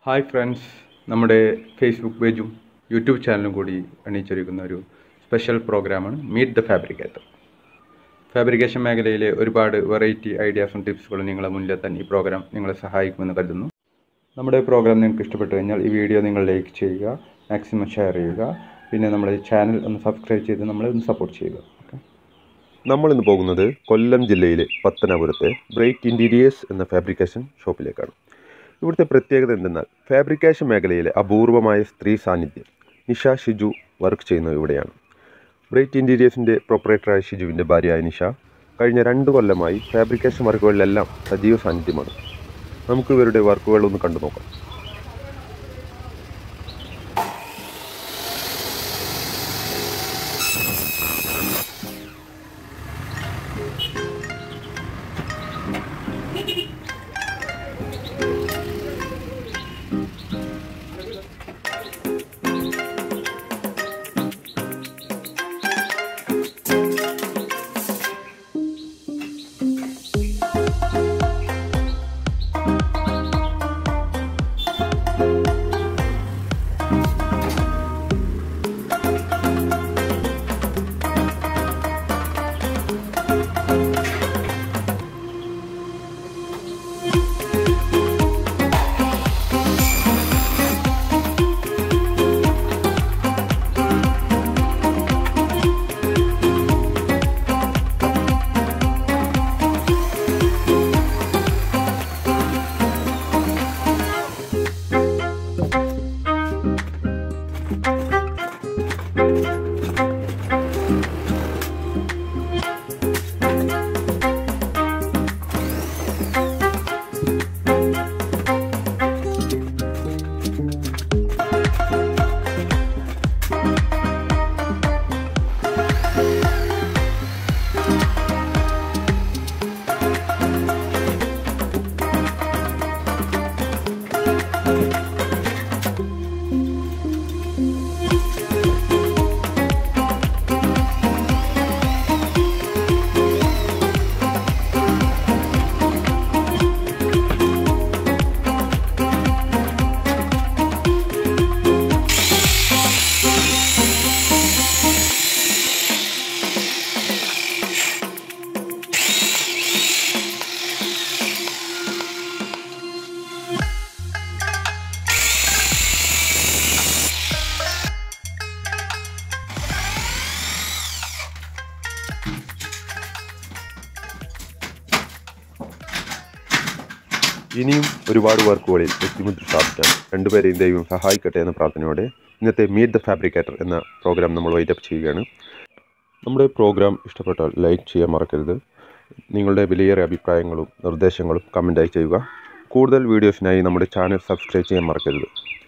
hi friends നമ്മുടെ Facebook പേജും YouTube ചാനലും കൂടി അണിയിച്ചൊരുക്കുന്ന ഒരു സ്പെഷ്യൽ പ്രോഗ്രാമാണ് മീറ്റ് ദ ഫാബ്രിക്കേറ്റർ ഫാബ്രിക്കേഷൻ മേഖലയിലെ ഒരുപാട് വെറൈറ്റി ഐഡിയാസും ടിപ്സുകളും നിങ്ങളെ മുന്നിലെത്താൻ ഈ പ്രോഗ്രാം നിങ്ങളെ സഹായിക്കുമെന്ന് കരുതുന്നു നമ്മുടെ പ്രോഗ്രാം നിങ്ങൾക്ക് ഇഷ്ടപ്പെട്ടു കഴിഞ്ഞാൽ ഈ വീഡിയോ നിങ്ങൾ ലൈക്ക് ചെയ്യുക മാക്സിമം ഷെയർ ചെയ്യുക പിന്നെ നമ്മുടെ ചാനൽ ഒന്ന് സബ്സ്ക്രൈബ് ചെയ്ത് നമ്മളെ ഒന്ന് സപ്പോർട്ട് ചെയ്യുക ഓക്കെ നമ്മൾ ഇന്ന് പോകുന്നത് കൊല്ലം ജില്ലയിലെ പത്തനാപുരത്തെ ബ്രൈറ്റ് ഇൻറ്റീരിയേഴ്സ് എന്ന ഫാബ്രിക്കേഷൻ ഷോപ്പിലേക്കാണ് ഇവിടുത്തെ പ്രത്യേകത എന്തെന്നാൽ ഫാബ്രിക്കേഷൻ മേഖലയിലെ അപൂർവമായ സ്ത്രീ സാന്നിധ്യം നിഷ ഷിജു വർക്ക് ചെയ്യുന്നത് ഇവിടെയാണ് ബ്രൈറ്റ് ഇൻറ്റീരിയേഴ്സിൻ്റെ പ്രൊപ്പറേറ്ററായ ഷിജുവിൻ്റെ ഭാര്യയായ നിഷ കഴിഞ്ഞ രണ്ട് കൊല്ലമായി ഫാബ്രിക്കേഷൻ വർക്കുകളിലെല്ലാം സജീവ സാന്നിധ്യമാണ് നമുക്ക് ഇവരുടെ വർക്കുകൾ ഒന്ന് കണ്ടു നോക്കാം ഇനിയും ഒരുപാട് വർക്കുകളിൽ വ്യക്തിമുദ്ര സ്ഥാപിക്കാൻ രണ്ടുപേരെയും ദൈവം സഹായിക്കട്ടെ എന്ന പ്രാർത്ഥനയോടെ ഇന്നത്തെ മീറ്റ് ദ ഫാബ്രിക്കേറ്റർ എന്ന പ്രോഗ്രാം നമ്മൾ വൈറ്റപ്പ് ചെയ്യുകയാണ് നമ്മുടെ പ്രോഗ്രാം ഇഷ്ടപ്പെട്ടാൽ ലൈക്ക് ചെയ്യാൻ മറക്കരുത് നിങ്ങളുടെ വിലയേറിയ അഭിപ്രായങ്ങളും നിർദ്ദേശങ്ങളും കമൻറ്റായി ചെയ്യുക കൂടുതൽ വീഡിയോസിനായി നമ്മുടെ ചാനൽ സബ്സ്ക്രൈബ് ചെയ്യാൻ മറക്കരുത്